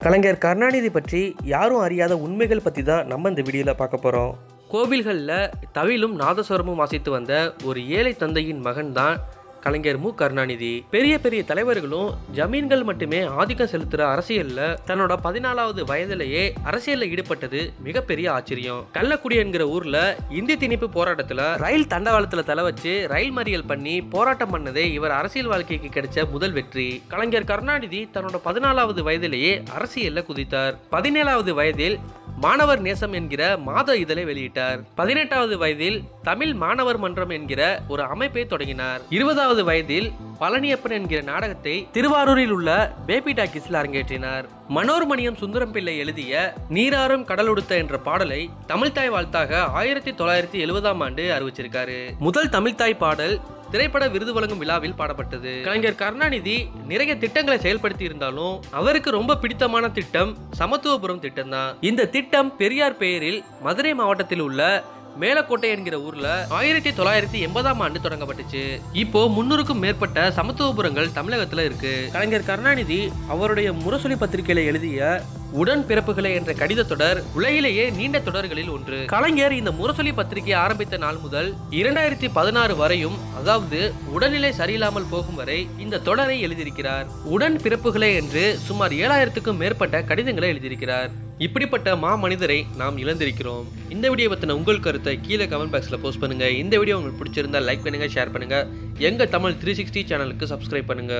கலைஞர் கருணாநிதி பற்றி யாரும் அறியாத உண்மைகள் பற்றி தான் நம்ம இந்த வீடியோவில் பார்க்க போகிறோம் கோவில்களில் தவிலும் நாதஸ்வரமும் வாசித்து வந்த ஒரு ஏழை தந்தையின் மகன் தான் கலைஞர் மு கருணாநிதி பெரிய பெரிய தலைவர்களும் ஜமீன்கள் மட்டுமே ஆதிக்கம் செலுத்துற அரசியல்ல தன்னோட பதினாலாவது வயதிலேயே அரசியல்ல ஈடுபட்டது மிகப்பெரிய ஆச்சரியம் கள்ளக்குடி என்கிற ஊர்ல இந்தி திணிப்பு போராட்டத்துல ரயில் தண்டவாளத்துல தலை வச்சு ரயில் மறியல் பண்ணி போராட்டம் பண்ணதே இவர் அரசியல் வாழ்க்கைக்கு கிடைச்ச முதல் வெற்றி கலைஞர் கருணாநிதி தன்னோட பதினாலாவது வயதிலேயே அரசியல்ல குதித்தார் பதினேழாவது வயதில் மாணவர் நேசம் என்கிற மாத இதழை வெளியிட்டார் பதினெட்டாவது வயதில் தமிழ் மாணவர் மன்றம் என்கிற ஒரு அமைப்பை தொடங்கினார் இருபதாவது வயதில் பழனியப்பன் என்கிற நாடகத்தை திருவாரூரில் உள்ள பேபி டாக்கிஸில் அரங்கேற்றினார் மனோர்மணியம் சுந்தரம் பிள்ளை எழுதிய நீராறும் கடலொடுத்த என்ற பாடலை தமிழ்தாய் வாழ்த்தாக ஆயிரத்தி தொள்ளாயிரத்தி எழுபதாம் ஆண்டு அறிவிச்சிருக்காரு முதல் தமிழ்தாய் பாடல் திரைப்பட விருது வழங்கும் விழாவில் பாடப்பட்டது கலைஞர் கருணாநிதி நிறைய திட்டங்களை செயல்படுத்தி இருந்தாலும் அவருக்கு ரொம்ப பிடித்தமான திட்டம் சமத்துவபுரம் திட்டம் தான் இந்த திட்டம் பெரியார் பெயரில் மதுரை மாவட்டத்தில் உள்ள மேலக்கோட்டை என்கிற ஊர்ல ஆயிரத்தி தொள்ளாயிரத்தி எண்பதாம் ஆண்டு தொடங்கப்பட்டுச்சு இப்போ முன்னூறுக்கும் மேற்பட்ட சமத்துவபுரங்கள் தமிழகத்துல இருக்கு கலைஞர் கருணாநிதி அவருடைய முரசொலி பத்திரிகையில எழுதிய உடன் பிறப்புகளை என்ற கடித தொடர் உலகிலேயே நீண்ட தொடர்களில் ஒன்று கலைஞர் இந்த முரசொலி பத்திரிகை ஆரம்பித்த நாள் முதல் இரண்டாயிரத்தி பதினாறு வரையும் அதாவது உடல்நிலை சரியில்லாமல் போகும் வரை இந்த தொடரை எழுதியிருக்கிறார் உடன் பிறப்புகளே என்று சுமார் ஏழாயிரத்துக்கும் மேற்பட்ட கடிதங்களை எழுதியிருக்கிறார் இப்படிப்பட்ட மா மனிதரை நாம் இழந்திருக்கிறோம் இந்த வீடியோ பற்றின உங்கள் கருத்தை கீழே கமெண்ட் பாக்ஸில் போஸ்ட் பண்ணுங்க இந்த வீடியோ உங்களுக்கு பிடிச்சிருந்தா லைக் பண்ணுங்க ஷேர் பண்ணுங்க எங்க தமிழ் த்ரீ சிக்ஸ்டி சேனலுக்கு சப்ஸ்கிரைப் பண்ணுங்க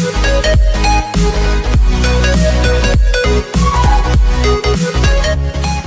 Thank you.